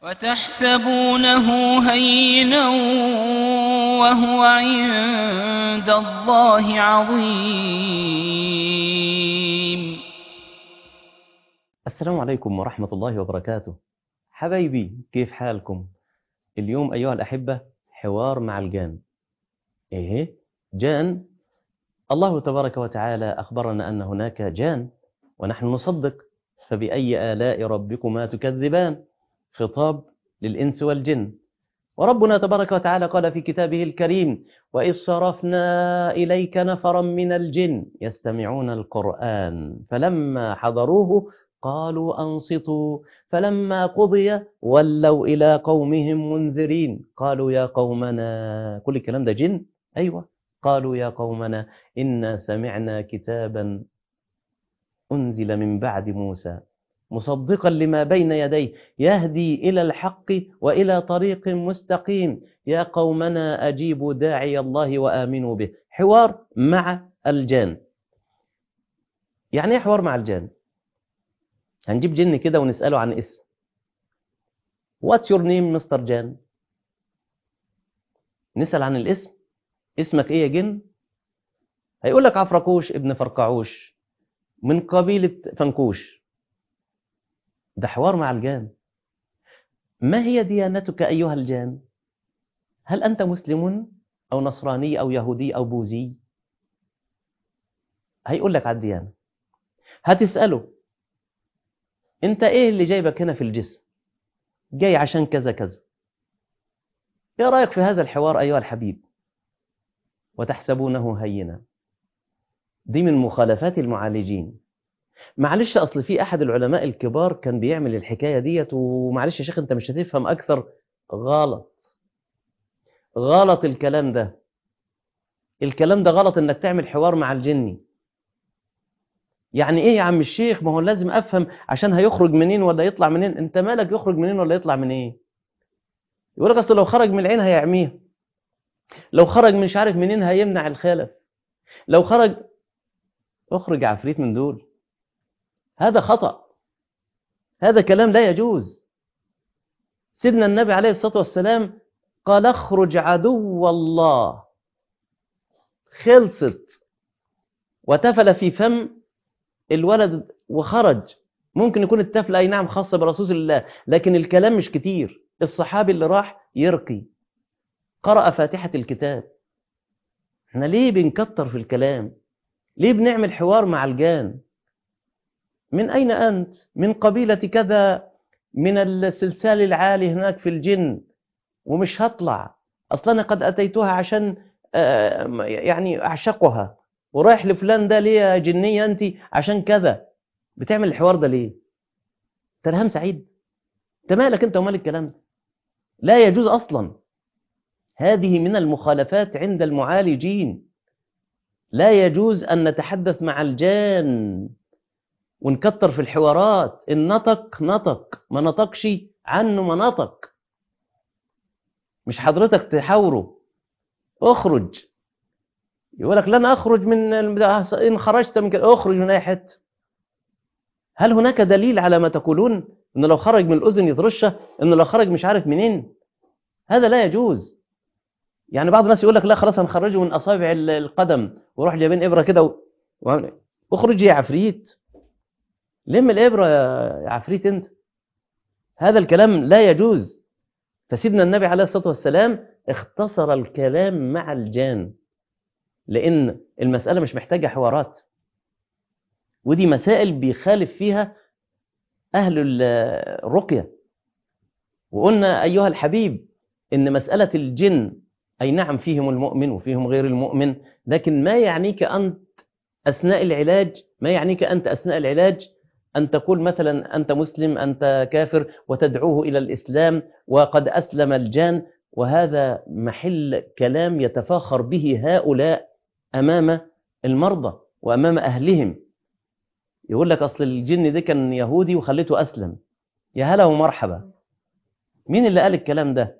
وتحسبونه هينا وهو عند الله عظيم السلام عليكم ورحمة الله وبركاته حبايبي كيف حالكم اليوم أيها الأحبة حوار مع الجان إيه جان الله تبارك وتعالى أخبرنا أن هناك جان ونحن نصدق فبأي آلاء ربكما تكذبان خطاب للإنس والجن وربنا تبارك وتعالى قال في كتابه الكريم وإذ صرفنا إليك نفرا من الجن يستمعون القرآن فلما حضروه قالوا أنصتوا فلما قضي ولوا إلى قومهم منذرين قالوا يا قومنا كل الكلام ده جن أيوة قالوا يا قومنا إنا سمعنا كتابا أنزل من بعد موسى مصدقا لما بين يديه يهدي إلى الحق وإلى طريق مستقيم يا قومنا أجيبوا داعي الله وآمنوا به حوار مع الجان يعني ايه حوار مع الجان هنجيب جن كده ونسأله عن اسم What's your name مستر جان نسأل عن الاسم اسمك ايه يا جن هيقول لك عفركوش ابن فرقعوش من قبيلة فنكوش ده حوار مع الجان ما هي ديانتك أيها الجان هل أنت مسلم أو نصراني أو يهودي أو بوذي هيقول لك على الديانة هتسأله أنت إيه اللي جايبك هنا في الجسم جاي عشان كذا كذا إيه رأيك في هذا الحوار أيها الحبيب وتحسبونه هينا دي من مخالفات المعالجين معلش اصل في احد العلماء الكبار كان بيعمل الحكايه ديت ومعلش يا شيخ انت مش هتفهم اكثر غلط غلط الكلام ده الكلام ده غلط انك تعمل حوار مع الجني يعني ايه يا عم الشيخ ما هو لازم افهم عشان هيخرج منين ولا يطلع منين انت مالك يخرج منين ولا يطلع من ايه يقول لك اصل لو خرج من العين هيعميه لو خرج مش عارف منين هيمنع الخالف لو خرج اخرج عفريت من دول هذا خطأ هذا كلام لا يجوز سيدنا النبي عليه الصلاة والسلام قال اخرج عدو الله خلصت وتفل في فم الولد وخرج ممكن يكون التفل أي نعم خاصة برسول الله لكن الكلام مش كتير الصحابي اللي راح يرقي قرأ فاتحة الكتاب احنا ليه بنكتر في الكلام ليه بنعمل حوار مع الجان من أين أنت؟ من قبيلة كذا من السلسال العالي هناك في الجن ومش هطلع أصلا قد أتيتها عشان يعني أعشقها ورايح لفلان ده ليه يا جنية أنت عشان كذا بتعمل الحوار ده ليه؟ ترهام سعيد أنت مالك أنت ومال الكلام ده لا يجوز أصلا هذه من المخالفات عند المعالجين لا يجوز أن نتحدث مع الجان ونكتر في الحوارات النطق نطق ما نطقش عنه ما نطق مش حضرتك تحاوره اخرج يقول لك لن اخرج من ان خرجت من كده اخرج من اي حته هل هناك دليل على ما تقولون انه لو خرج من الاذن يترشه انه لو خرج مش عارف منين هذا لا يجوز يعني بعض الناس يقول لك لا خلاص هنخرجه من اصابع القدم وروح جايبين ابره كده و... اخرج يا عفريت لم الإبرة يا عفريت أنت هذا الكلام لا يجوز فسيدنا النبي عليه الصلاة والسلام اختصر الكلام مع الجان لأن المسألة مش محتاجة حوارات ودي مسائل بيخالف فيها أهل الرقية وقلنا أيها الحبيب إن مسألة الجن أي نعم فيهم المؤمن وفيهم غير المؤمن لكن ما يعنيك أنت أثناء العلاج ما يعنيك أنت أثناء العلاج أن تقول مثلا أنت مسلم أنت كافر وتدعوه إلى الإسلام وقد أسلم الجان وهذا محل كلام يتفاخر به هؤلاء أمام المرضى وأمام أهلهم يقول لك أصل الجن ده كان يهودي وخليته أسلم يا هلا ومرحبا مين اللي قال الكلام ده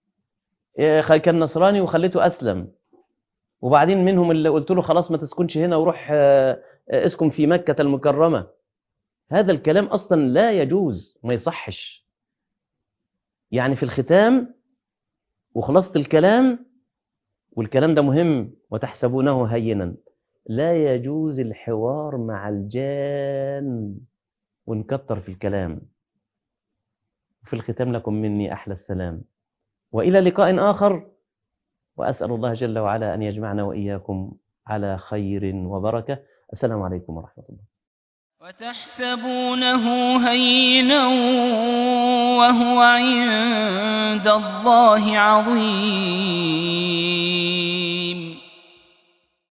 كان نصراني وخليته أسلم وبعدين منهم اللي قلت له خلاص ما تسكنش هنا وروح اسكن في مكة المكرمة هذا الكلام أصلا لا يجوز ما يصحش يعني في الختام وخلاصة الكلام والكلام ده مهم وتحسبونه هينا لا يجوز الحوار مع الجان ونكتر في الكلام في الختام لكم مني أحلى السلام وإلى لقاء آخر وأسأل الله جل وعلا أن يجمعنا وإياكم على خير وبركة السلام عليكم ورحمة الله وتحسبونه هينا وهو عند الله عظيم